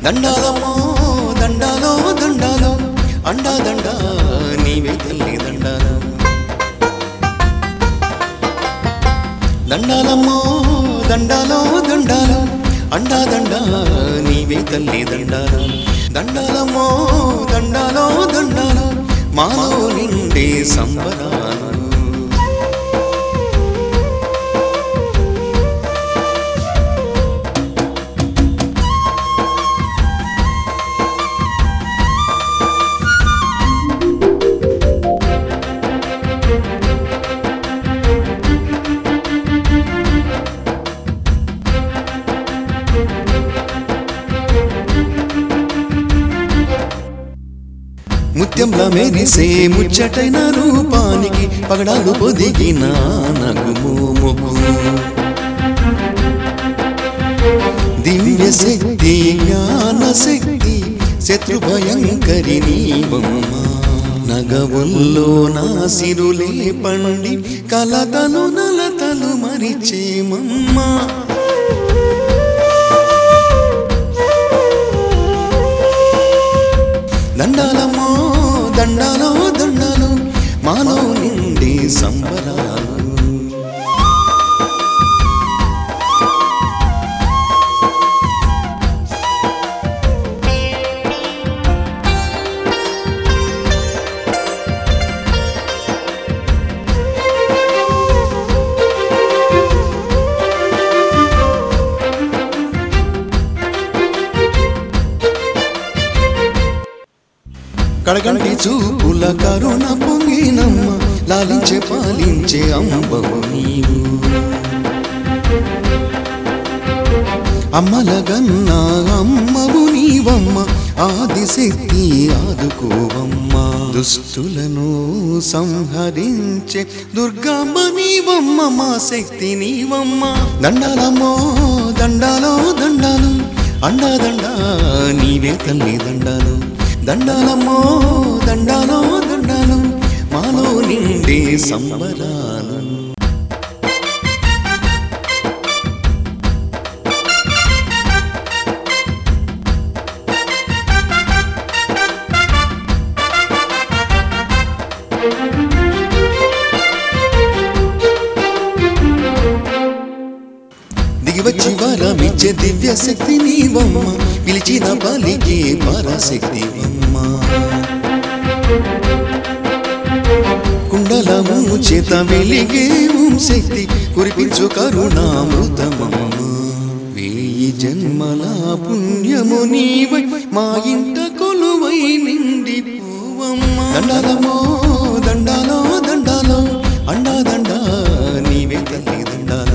దండాలమ్మో దండాలో దండాలో అండా దండ నీవే తల్లి దండాలో దండాలమ్మో దండాలో దండాలో అండా దండ నీవే తల్లి దండాలో దండాలమ్మో దండాలో దండాలో మాలో నిండే సంబరాలు ముత్యంలా మెరిసే ముచ్చటైన రూపానికి పగడాలు పొదిగిన నగుమోముకు దివ్య శక్తి జ్ఞాన శక్తి శత్రు భయంకరి నీవమ్మ నగవుల్లో నా సిరులే పండి కలతలు నలతలు మరిచేమమ్మా దండాలమ్మో దండాలో దండాలు మాలో నిండి సంబరాలు కడగంటి చూపుల కరుణ పొంగినమ్మ లాలించే పాలించే అంబవు నీవు అమ్మల గన్నా అమ్మవు నీవమ్మ ఆదిశక్తి ఆదుకోవమ్మ దుష్టులను సంహరించే దుర్గమ్మ నీవమ్మ మా శక్తి నీవమ్మ దండాలమ్మో దండాలో దండాలు అండా దండ నీవే తల్లి దండాలు దండాలమ్మో దండాలో దండాలు మాలో నిండే సంబరాలు దిగివచ్చి వరమిచ్చే దివ్య శక్తి నీవమ్మ పిలిచిన బలికి పరశక్తి కుండలము చేత వెలిగే ఓం శక్తి కురిపించు కరుణామృతమమ్మ వేయి జన్మల పుణ్యము నీవై మా ఇంట కొలువై నిండి పోవమ్మ దండాలమో దండాలో దండాలో అండా దండ నీవే తల్లి దండాలో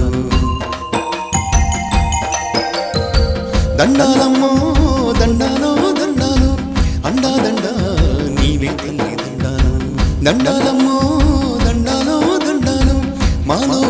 దండాలమ్మో దండాలో దండాలు అండా దండ నీవే తల్లి దండాలు దండాలమ్మో దండాలో దండాలు మాలో